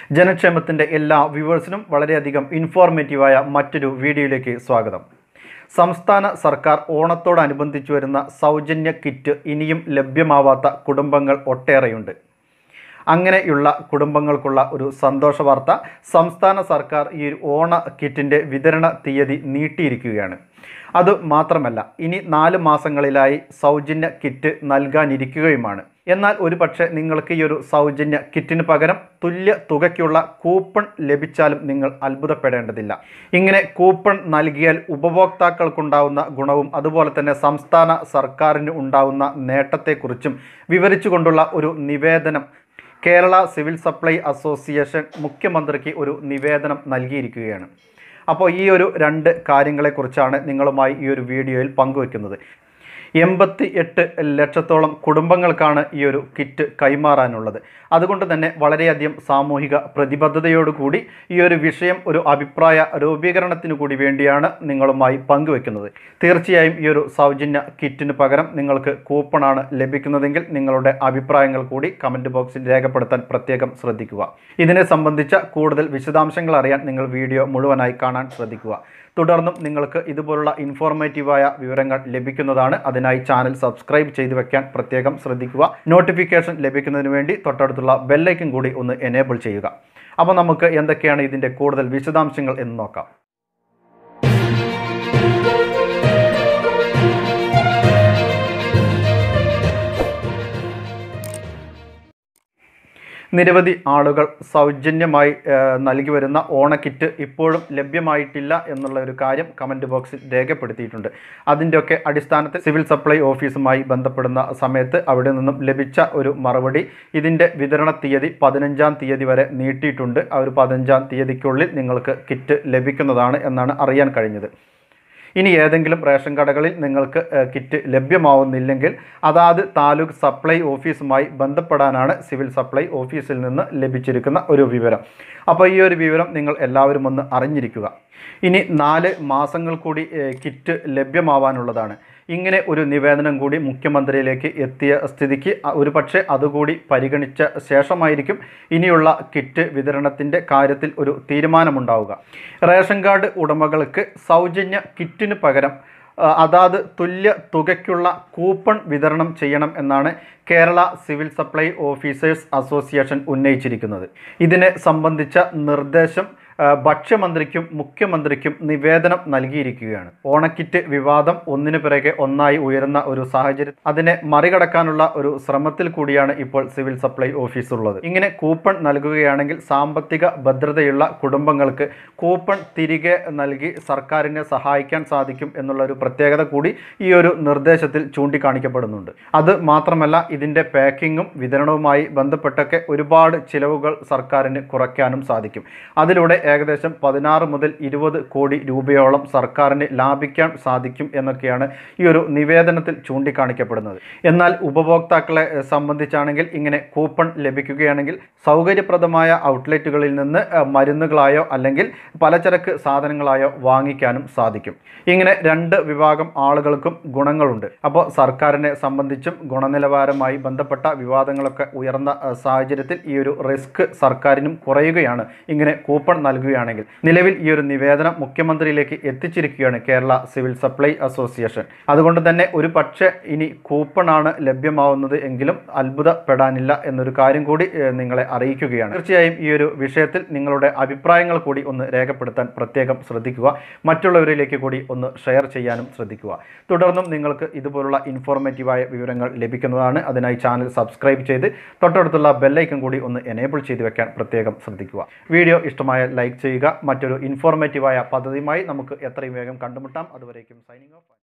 ജനക്ഷേമത്തിൻ്റെ എല്ലാ വ്യൂവേഴ്സിനും വളരെയധികം ഇൻഫോർമേറ്റീവായ മറ്റൊരു വീഡിയോയിലേക്ക് സ്വാഗതം സംസ്ഥാന സർക്കാർ ഓണത്തോടനുബന്ധിച്ച് വരുന്ന സൗജന്യ കിറ്റ് ഇനിയും ലഭ്യമാവാത്ത കുടുംബങ്ങൾ ഒട്ടേറെയുണ്ട് അങ്ങനെയുള്ള കുടുംബങ്ങൾക്കുള്ള ഒരു സന്തോഷ വാർത്ത സംസ്ഥാന സർക്കാർ ഈ ഒരു ഓണ കിറ്റിൻ്റെ വിതരണ തീയതി നീട്ടിയിരിക്കുകയാണ് അത് മാത്രമല്ല ഇനി നാല് മാസങ്ങളിലായി സൗജന്യ കിറ്റ് നൽകാനിരിക്കുകയുമാണ് എന്നാൽ ഒരു പക്ഷേ നിങ്ങൾക്ക് ഈ ഒരു സൗജന്യ കിറ്റിന് പകരം തുല്യ തുകയ്ക്കുള്ള കൂപ്പൺ ലഭിച്ചാലും നിങ്ങൾ അത്ഭുതപ്പെടേണ്ടതില്ല ഇങ്ങനെ കൂപ്പൺ നൽകിയാൽ ഉപഭോക്താക്കൾക്കുണ്ടാവുന്ന ഗുണവും അതുപോലെ തന്നെ സംസ്ഥാന സർക്കാരിന് ഉണ്ടാവുന്ന നേട്ടത്തെക്കുറിച്ചും വിവരിച്ചുകൊണ്ടുള്ള ഒരു നിവേദനം കേരള സിവിൽ സപ്ലൈ അസോസിയേഷൻ മുഖ്യമന്ത്രിക്ക് ഒരു നിവേദനം നൽകിയിരിക്കുകയാണ് അപ്പോൾ ഈ ഒരു രണ്ട് കാര്യങ്ങളെക്കുറിച്ചാണ് നിങ്ങളുമായി ഈ ഒരു വീഡിയോയിൽ പങ്കുവെക്കുന്നത് എൺപത്തി എട്ട് ലക്ഷത്തോളം കുടുംബങ്ങൾക്കാണ് ഈ ഒരു കിറ്റ് കൈമാറാനുള്ളത് അതുകൊണ്ട് തന്നെ വളരെയധികം സാമൂഹിക പ്രതിബദ്ധതയോടുകൂടി ഈ ഒരു വിഷയം ഒരു അഭിപ്രായ രൂപീകരണത്തിനു കൂടി വേണ്ടിയാണ് നിങ്ങളുമായി പങ്കുവെക്കുന്നത് തീർച്ചയായും ഈ ഒരു സൗജന്യ കിറ്റിന് പകരം നിങ്ങൾക്ക് കൂപ്പണാണ് ലഭിക്കുന്നതെങ്കിൽ നിങ്ങളുടെ അഭിപ്രായങ്ങൾ കൂടി കമൻറ്റ് ബോക്സിൽ രേഖപ്പെടുത്താൻ പ്രത്യേകം ശ്രദ്ധിക്കുക ഇതിനെ സംബന്ധിച്ച കൂടുതൽ വിശദാംശങ്ങൾ അറിയാൻ നിങ്ങൾ വീഡിയോ മുഴുവനായി കാണാൻ ശ്രദ്ധിക്കുക തുടർന്നും നിങ്ങൾക്ക് ഇതുപോലുള്ള ഇൻഫോർമേറ്റീവായ വിവരങ്ങൾ ലഭിക്കുന്നതാണ് അതിനായി ചാനൽ സബ്സ്ക്രൈബ് ചെയ്തു വെക്കാൻ പ്രത്യേകം ശ്രദ്ധിക്കുക നോട്ടിഫിക്കേഷൻ ലഭിക്കുന്നതിന് വേണ്ടി തൊട്ടടുത്തുള്ള ബെല്ലൈക്കൻ കൂടി ഒന്ന് എനേബിൾ ചെയ്യുക അപ്പോൾ നമുക്ക് എന്തൊക്കെയാണ് ഇതിൻ്റെ കൂടുതൽ വിശദാംശങ്ങൾ എന്ന് നോക്കാം നിരവധി ആളുകൾ സൗജന്യമായി ഏഹ്, നൽകി വരുന്ന ഓണക്കിറ്റ് ഇപ്പോഴും ലഭ്യമായിട്ടില്ല എന്നുള്ള ഒരു കാര്യം കമൻറ്റ് ബോക്സിൽ രേഖപ്പെടുത്തിയിട്ടുണ്ട് അതിൻ്റെയൊക്കെ അടിസ്ഥാനത്തിൽ സിവിൽ സപ്ലൈ ഓഫീസുമായി ബന്ധപ്പെടുന്ന സമയത്ത് അവിടെ നിന്നും ലഭിച്ച ഒരു മറുപടി ഇതിൻ്റെ വിതരണ തീയതി പതിനഞ്ചാം തീയതി വരെ നീട്ടിയിട്ടുണ്ട് ആ ഒരു പതിനഞ്ചാം തീയതിക്കുള്ളിൽ നിങ്ങൾക്ക് കിറ്റ് ലഭിക്കുന്നതാണ് എന്നാണ് അറിയാൻ കഴിഞ്ഞത് ഇനി ഏതെങ്കിലും റേഷൻ കടകളിൽ നിങ്ങൾക്ക് ഏഹ്, കിറ്റ് ലഭ്യമാവുന്നില്ലെങ്കിൽ അതാത് താലൂക്ക് സപ്ലൈ ഓഫീസുമായി ബന്ധപ്പെടാനാണ് സിവിൽ സപ്ലൈ ഓഫീസിൽ നിന്ന് ലഭിച്ചിരിക്കുന്ന ഒരു വിവരം അപ്പോൾ ഈ ഒരു വിവരം നിങ്ങൾ എല്ലാവരും ഒന്ന് അറിഞ്ഞിരിക്കുക ഇനി നാല് മാസങ്ങൾ കൂടി ഏഹ്, കിറ്റ് ലഭ്യമാവാനുള്ളതാണ് ഇങ്ങനെ ഒരു നിവേദനം കൂടി മുഖ്യമന്ത്രിയിലേക്ക് എത്തിയ സ്ഥിതിക്ക് അ- ഒരു പക്ഷേ അതുകൂടി പരിഗണിച്ച ശേഷമായിരിക്കും ഇനിയുള്ള കിറ്റ് വിതരണത്തിൻ്റെ കാര്യത്തിൽ ഒരു തീരുമാനമുണ്ടാവുക റേഷൻ കാർഡ് ഉടമകൾക്ക് സൗജന്യ കിറ്റിന് പകരം ആ, അതാത് തുല്യ തുകയ്ക്കുള്ള കൂപ്പൺ വിതരണം ചെയ്യണം എന്നാണ് Kerala civil supply officers association ഉന്നയിച്ചിരിക്കുന്നത് ഇതിനെ സംബന്ധിച്ച നിർദ്ദേശം ആ, ഭക്ഷ്യമന്ത്രിക്കും മുഖ്യമന്ത്രിക്കും നിവേദനം നൽകിയിരിക്കുകയാണ് ഓണക്കിറ്റ് വിവാദം ഒന്നിനു പിറകെ ഒന്നായി ഉയരുന്ന ഒരു സാഹചര്യം അതിനെ മറികടക്കാനുള്ള ഒരു ശ്രമത്തിൽ കൂടിയാണ് ഇപ്പോൾ സിവിൽ സപ്ലൈ ഓഫീസ് ഉള്ളത് ഇങ്ങനെ കൂപ്പൺ നൽകുകയാണെങ്കിൽ സാമ്പത്തിക ഭദ്രതയുള്ള കുടുംബങ്ങൾക്ക് കൂപ്പൺ തിരികെ നൽകി സർക്കാരിനെ സഹായിക്കാൻ സാധിക്കും എന്നുള്ള ഒരു പ്രത്യേകത കൂടി ഈ ഒരു നിർദ്ദേശത്തിൽ ചൂണ്ടിക്കാണിക്കപ്പെടുന്നുണ്ട് അത് മാത്രമല്ല ഇതിൻ്റെ പാക്കിങ്ങും വിതരണവുമായി ബന്ധപ്പെട്ടൊക്കെ ഒരുപാട് ചിലവുകൾ സർക്കാരിന് കുറയ്ക്കാനും സാധിക്കും അതിലൂടെ ഏകദേശം പതിനാറ് മുതൽ ഇരുപത് കോടി രൂപയോളം സർക്കാരിന് ലാഭിക്കാൻ സാധിക്കും എന്നൊക്കെയാണ് ഈ ഒരു നിവേദനത്തിൽ ചൂണ്ടിക്കാണിക്കപ്പെടുന്നത് എന്നാൽ ഉപഭോക്താക്കളെ എഹ്, സംബന്ധിച്ചാണെങ്കിൽ ഇങ്ങനെ കൂപ്പൺ ലഭിക്കുകയാണെങ്കിൽ സൗകര്യപ്രദമായ ഔട്ട്ലെറ്റുകളിൽ നിന്ന് എഹ്, മരുന്നുകളായോ അല്ലെങ്കിൽ പലചരക്ക് സാധനങ്ങളായോ വാങ്ങിക്കാനും സാധിക്കും ഇങ്ങനെ രണ്ട് വിഭാഗം ആളുകൾക്കും ഗുണങ്ങളുണ്ട് അപ്പോൾ സർക്കാരിനെ സംബന്ധിച്ചും ഗുണനിലവാരമായി ബന്ധപ്പെട്ട വിവാദങ്ങളൊക്കെ ഉയർന്ന എഹ്, സാഹചര്യത്തിൽ ഈ ഒരു റിസ്ക് സർക്കാരിനും കുറയുകയാണ് ഇങ്ങനെ കൂപ്പൺ നൽകുകയാണെങ്കിൽ നിലവിൽ ഈ ഒരു നിവേദനം മുഖ്യമന്ത്രിയിലേക്ക് എത്തിച്ചിരിക്കുകയാണ് കേരള സിവിൽ സപ്ലൈ അസോസിയേഷൻ അതുകൊണ്ട് തന്നെ ഒരു പക്ഷേ ഇനി കൂപ്പണാണ് ലഭ്യമാവുന്നത് എങ്കിലും അത്ഭുതപ്പെടാനില്ല എന്നൊരു കാര്യം കൂടി ഏഹ്, നിങ്ങളെ അറിയിക്കുകയാണ് തീർച്ചയായും ഈ ഒരു വിഷയത്തിൽ നിങ്ങളുടെ അഭിപ്രായങ്ങൾ കൂടി ഒന്ന് രേഖപ്പെടുത്താൻ പ്രത്യേകം ശ്രദ്ധിക്കുക മറ്റുള്ളവരിലേക്ക് കൂടി ഒന്ന് ഷെയർ ചെയ്യാനും ശ്രദ്ധിക്കുക തുടർന്നും നിങ്ങൾക്ക് ഇതുപോലുള്ള ഇൻഫോർമേറ്റീവായ വിവരങ്ങൾ ലഭിക്കുന്നതാണ് അതിനായി ചാനൽ സബ്സ്ക്രൈബ് ചെയ്ത് തൊട്ടടുത്തുള്ള ബെല്ലൈക്കൺ കൂടി ഒന്ന് എനേബിൾ ചെയ്ത് വെക്കാൻ പ്രത്യേകം ശ്രദ്ധിക്കുക വീഡിയോ ഇഷ്ടമായ ലൈക്ക് ചെയ്യുക മറ്റൊരു ഇൻഫോർമേറ്റീവായ പദ്ധതിയുമായി നമുക്ക് എത്രയും വേഗം കണ്ടുമുട്ടാം അതുവരേക്കും സൈനിങ് ഓഫ്